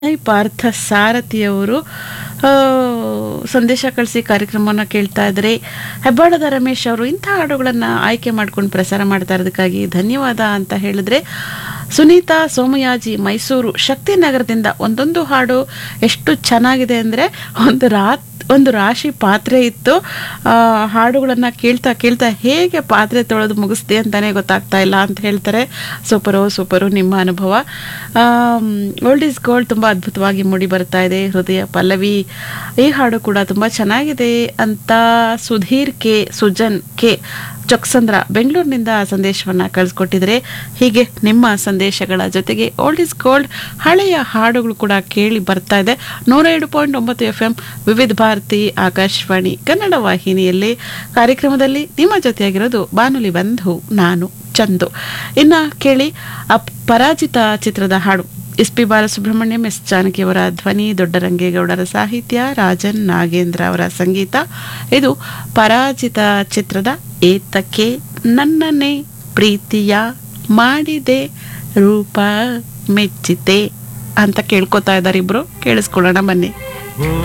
I Partha ಸಾರಥಿಯವರು ಆ, ಸಂದೇಶ ಕಳಿಸಿ ಕಾರ್ಯಕ್ರಮವನ್ನು ಕೇಳ್ತಾ ಇದ್ದಾರೆ ಹೆಬ್ಬಾಳದ ರಮೇಶ್ ಅವರು ಇಂಥ ಹಾಡುಗಳನ್ನು ಆಯ್ಕೆ ಮಾಡ್ಕೊಂಡು ಪ್ರಸಾರ ಮಾಡ್ತಾ ಇರೋದಕ್ಕಾಗಿ ಧನ್ಯವಾದ ಅಂತ ಹೇಳಿದ್ರೆ ಸುನೀತಾ ಸೋಮಯಾಜಿ ಮೈಸೂರು ಶಕ್ತಿನಗರದಿಂದ ಒಂದೊಂದು ಹಾಡು ಎಷ್ಟು ಚೆನ್ನಾಗಿದೆ ಅಂದರೆ ಒಂದು ರಾತ್ ಒಂದು ರಾಶಿ ಪಾತ್ರೆ ಇತ್ತು ಆ, ಹಾಡುಗಳನ್ನು ಕೇಳ್ತಾ ಕೇಳ್ತಾ ಹೇಗೆ ಪಾತ್ರೆ ತೊಳೆದು ಮುಗಿಸ್ದೆ ಅಂತಾನೆ ಗೊತ್ತಾಗ್ತಾ ಇಲ್ಲ ಅಂತ ಹೇಳ್ತಾರೆ ಸೂಪರು ಸೂಪರು ನಿಮ್ಮ ಅನುಭವ ಓಲ್ಡ್ ಈಸ್ ಗೋಲ್ಡ್ ತುಂಬ ಅದ್ಭುತವಾಗಿ ಮೂಡಿ ಬರ್ತಾ ಇದೆ ಹೃದಯ ಪಲ್ಲವಿ ಈ ಹಾಡು ಕೂಡ ತುಂಬ ಚೆನ್ನಾಗಿದೆ ಅಂತ ಸುಧೀರ್ ಕೆ ಸುಜನ್ ಕೆ ಚೊಕ್ಸಂದ್ರ ಬೆಂಗಳೂರಿನಿಂದ ಸಂದೇಶವನ್ನು ಕಳಿಸ್ಕೊಟ್ಟಿದ್ರೆ ಹೀಗೆ ನಿಮ್ಮ ಸಂದೇಶಗಳ ಜೊತೆಗೆ ಓಲ್ಡ್ ಇಸ್ ಗೋಲ್ಡ್ ಹಳೆಯ ಹಾಡುಗಳು ಕೂಡ ಕೇಳಿ ಬರ್ತಾ ಇದೆ ನೂರ ಏಳು ಪಾಯಿಂಟ್ ಒಂಬತ್ತು ಎಫ್ ಎಂ ವಿವಿಧ ಭಾರತಿ ಆಕಾಶವಾಣಿ ಕನ್ನಡ ವಾಹಿನಿಯಲ್ಲಿ ಕಾರ್ಯಕ್ರಮದಲ್ಲಿ ನಿಮ್ಮ ಜೊತೆಯಾಗಿರೋದು ಬಾನುಲಿ ಬಂಧು ನಾನು ಚಂದು ಇನ್ನ ಕೇಳಿ ಅಪ್ ಪರಾಜಿತ ಚಿತ್ರದ ಹಾಡು ಎಸ್ ಪಿ ಬಾಲಸುಬ್ರಹ್ಮಣ್ಯಂ ಎಸ್ ಜಾನಕಿಯವರ ಧ್ವನಿ ದೊಡ್ಡರಂಗೇಗೌಡರ ಸಾಹಿತ್ಯ ರಾಜನ್ ನಾಗೇಂದ್ರ ಅವರ ಸಂಗೀತ ಇದು ಪರಾಜಿತ ಚಿತ್ರದ ಏತಕ್ಕೆ ನನ್ನನ್ನೇ ಪ್ರೀತಿಯ ಮಾಡಿದೆ ರೂಪ ಮೆಚ್ಚಿತೆ ಅಂತ ಕೇಳ್ಕೊತಾ ಇದ್ದಾರೆ ಇಬ್ರು ಕೇಳಿಸ್ಕೊಳ್ಳೋಣ ಬನ್ನಿ